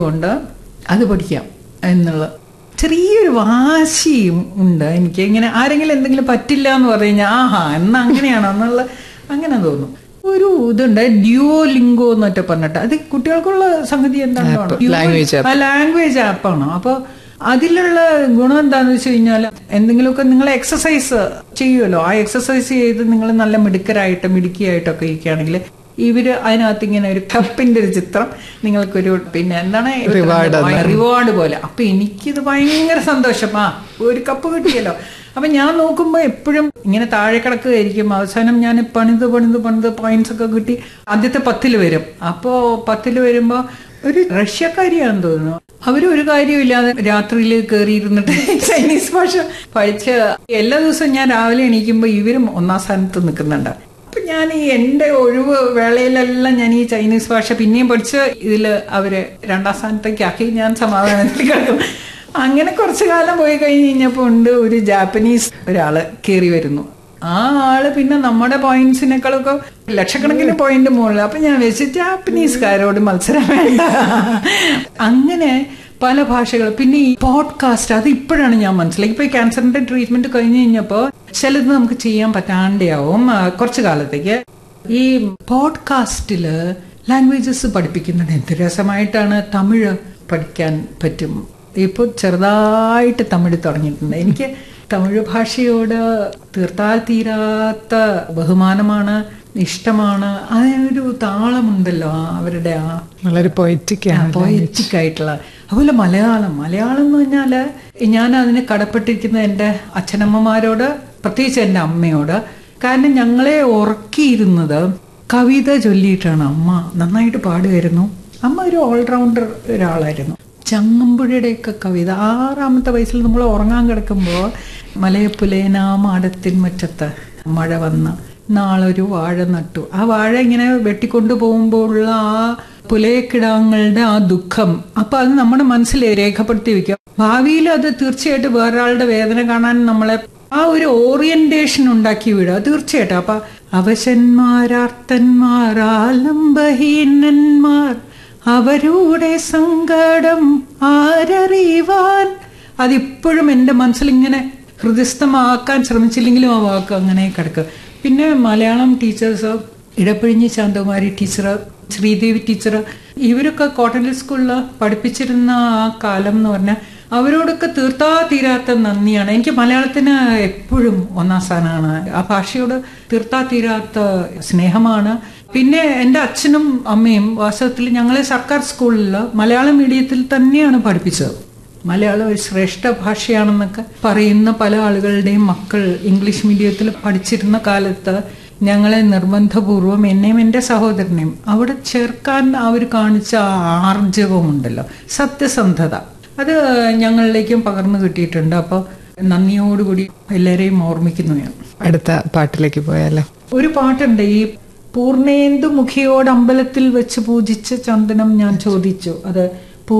കൊണ്ട് അത് പഠിക്കാം എന്നുള്ള ചെറിയൊരു വാശിയും ഉണ്ട് എനിക്ക് ഇങ്ങനെ ആരെങ്കിലും എന്തെങ്കിലും പറ്റില്ല എന്ന് പറഞ്ഞു കഴിഞ്ഞാൽ ആഹാ എന്നാ അങ്ങനെയാണോ എന്നുള്ള അങ്ങനെ തോന്നും ഒരു ഇതുണ്ട് ഡ്യുവോ ലിംഗോ എന്നൊക്കെ പറഞ്ഞിട്ട് അത് കുട്ടികൾക്കുള്ള സംഗതി എന്താണോ language app. ആ ലാംഗ്വേജ് ആപ്പാണ് അപ്പോൾ അതിലുള്ള ഗുണം എന്താണെന്ന് വെച്ച് കഴിഞ്ഞാൽ എന്തെങ്കിലുമൊക്കെ നിങ്ങൾ എക്സസൈസ് ചെയ്യുമല്ലോ ആ എക്സസൈസ് ചെയ്ത് നിങ്ങൾ നല്ല മിടുക്കരായിട്ട് മിടുക്കിയായിട്ടൊക്കെ ഇരിക്കുകയാണെങ്കിൽ ഇവര് അതിനകത്ത് ഇങ്ങനെ ഒരു കപ്പിന്റെ ഒരു ചിത്രം നിങ്ങൾക്കൊരു പിന്നെ എന്താണ് Reward റിവാർഡ് പോലെ അപ്പൊ എനിക്കിത് ഭയങ്കര സന്തോഷം ആ ഒരു കപ്പ് കിട്ടിയല്ലോ അപ്പൊ ഞാൻ നോക്കുമ്പോ എപ്പോഴും ഇങ്ങനെ താഴെ കിടക്കുകയായിരിക്കും അവസാനം ഞാൻ പണിത് പണിത് പണിത് പോയിന്റ്സ് ഒക്കെ കിട്ടി ആദ്യത്തെ പത്തിൽ വരും അപ്പോ പത്തിൽ വരുമ്പോ ഒരു റഷ്യക്കാരിയാണെന്ന് തോന്നുന്നു അവര് ഒരു കാര്യമില്ലാതെ രാത്രിയിൽ കയറിയിരുന്നിട്ട് ചൈനീസ് ഭാഷ പഠിച്ച് എല്ലാ ദിവസവും ഞാൻ രാവിലെ എണീക്കുമ്പോ ഇവരും ഒന്നാം സ്ഥാനത്ത് നിൽക്കുന്നുണ്ട് അപ്പൊ ഞാൻ ഈ എന്റെ ഒഴിവ് വേളയിലെല്ലാം ഞാൻ ഈ ചൈനീസ് ഭാഷ പിന്നെയും പഠിച്ച് ഇതില് അവര് രണ്ടാം സ്ഥാനത്തേക്ക് ആക്കി ഞാൻ സമാധാനത്തിൽ കിടക്കും അങ്ങനെ കുറച്ചു കാലം പോയി കഴിഞ്ഞ് കഴിഞ്ഞപ്പോ ഉണ്ട് ഒരു ജാപ്പനീസ് ഒരാള് കയറി വരുന്നു ആ ആള് പിന്നെ നമ്മുടെ പോയിന്റ്സിനേക്കാളൊക്കെ ലക്ഷക്കണക്കിന് പോയിന്റ് മുകളിൽ അപ്പൊ ഞാൻ വെച്ച് ജാപ്പനീസുകാരോട് മത്സരം വേണ്ട അങ്ങനെ പല ഭാഷകൾ പിന്നെ ഈ പോഡ്കാസ്റ്റ് അത് ഇപ്പോഴാണ് ഞാൻ മനസ്സിലാക്കി ഇപ്പൊ ഈ ക്യാൻസറിന്റെ ട്രീറ്റ്മെന്റ് കഴിഞ്ഞ് കഴിഞ്ഞപ്പോ ചിലത് നമുക്ക് ചെയ്യാൻ പറ്റാണ്ടാവും ആ, കുറച്ചു കാലത്തേക്ക് ഈ പോഡ്കാസ്റ്റില് ലാംഗ്വേജസ് പഠിപ്പിക്കുന്നത് എന്ത് രസമായിട്ടാണ് തമിഴ് പഠിക്കാൻ പറ്റും ഇപ്പോൾ ചെറുതായിട്ട് തമിഴ് തുടങ്ങിയിട്ടുണ്ട് എനിക്ക് തമിഴ് ഭാഷയോട് തീർത്താൽ തീരാത്ത ബഹുമാനമാണ് ഇഷ്ടമാണ് അതിനൊരു താളമുണ്ടല്ലോ ആ അവരുടെ ആ വളരെ പൊയറ്റിക് ആണ് പോയറ്റിക് ആയിട്ടുള്ള അതുപോലെ മലയാളം മലയാളം എന്ന് പറഞ്ഞാല് ഞാൻ അതിന് കടപ്പെട്ടിരിക്കുന്ന എൻ്റെ അച്ഛനമ്മമാരോട് പ്രത്യേകിച്ച് എൻ്റെ അമ്മയോട് കാരണം ഞങ്ങളെ ഉറക്കിയിരുന്നത് കവിത ചൊല്ലിയിട്ടാണ് അമ്മ നന്നായിട്ട് പാടുമായിരുന്നു അമ്മ ഒരു ഓൾറൗണ്ടർ ഒരാളായിരുന്നു ചങ്ങമ്പുഴയുടെയൊക്കെ കവിത ആറാമത്തെ വയസ്സിൽ നമ്മൾ ഉറങ്ങാൻ കിടക്കുമ്പോൾ മലയപ്പുലേന മാടത്തിൻ മുറ്റത്ത് മഴ വന്ന് നാളൊരു വാഴ നട്ടു ആ വാഴ ഇങ്ങനെ വെട്ടിക്കൊണ്ടു പോകുമ്പോഴുള്ള ആ പുലയക്കിടാങ്ങളുടെ ആ ദുഃഖം അപ്പൊ അത് നമ്മുടെ മനസ്സിൽ രേഖപ്പെടുത്തി വെക്കുക ഭാവിയിൽ അത് തീർച്ചയായിട്ടും വേറൊരാളുടെ വേദന കാണാൻ നമ്മളെ ആ ഒരു ഓറിയന്റേഷൻ ഉണ്ടാക്കി വിടുക തീർച്ചയായിട്ടും അപ്പൊ അവശന്മാരാർത്തന്മാർ ആലംബഹീനന്മാർ അവരുടെ സങ്കടം ആരറിവാൻ അതിപ്പോഴും എൻ്റെ മനസ്സിൽ ഇങ്ങനെ ഹൃദയസ്ഥമാക്കാൻ ശ്രമിച്ചില്ലെങ്കിലും ആ വാക്ക് അങ്ങനെ കിടക്കുക പിന്നെ Malayalam teachers Edappazhinji Santhakumari teacher Sreedevi teacher ഇവരൊക്കെ കോട്ടണൽ സ്കൂളിൽ പഠിപ്പിച്ചിരുന്ന ആ കാലം എന്ന് പറഞ്ഞാൽ അവരോടൊക്കെ തീർത്താ തീരാത്ത നന്ദിയാണ് എനിക്ക് മലയാളത്തിന് എപ്പോഴും ഒന്നാം സ്ഥാനമാണ് ആ ഭാഷയോട് തീർത്താ തീരാത്ത സ്നേഹമാണ് പിന്നെ എൻ്റെ അച്ഛനും അമ്മയും വാസ്തവത്തിൽ ഞങ്ങളെ സർക്കാർ സ്കൂളിൽ മലയാളം മീഡിയത്തിൽ തന്നെയാണ് പഠിപ്പിച്ചത് മലയാളം ഒരു ശ്രേഷ്ഠ ഭാഷയാണെന്നൊക്കെ പറയുന്ന പല ആളുകളുടെയും മക്കൾ ഇംഗ്ലീഷ് മീഡിയത്തിൽ പഠിച്ചിരുന്ന കാലത്ത് ഞങ്ങളെ നിർബന്ധപൂർവം എന്നെയും എൻ്റെ സഹോദരനെയും അവിടെ ചേർക്കാൻ അവർ കാണിച്ച ആ ആർജവമുണ്ടല്ലോ സത്യസന്ധത അത് ഞങ്ങളിലേക്കും പകർന്നു കിട്ടിയിട്ടുണ്ട് അപ്പോൾ നന്ദിയോടുകൂടി എല്ലാവരെയും ഓർമ്മിക്കുന്നു ഞാൻ അടുത്ത പാട്ടിലേക്ക് പോയാലോ ഒരു പാട്ടുണ്ട് ഈ പൂർണേന്ദു മുഖിയോട് അമ്പലത്തിൽ വെച്ച് പൂജിച്ച ചന്ദനം ഞാൻ ചോദിച്ചു അത്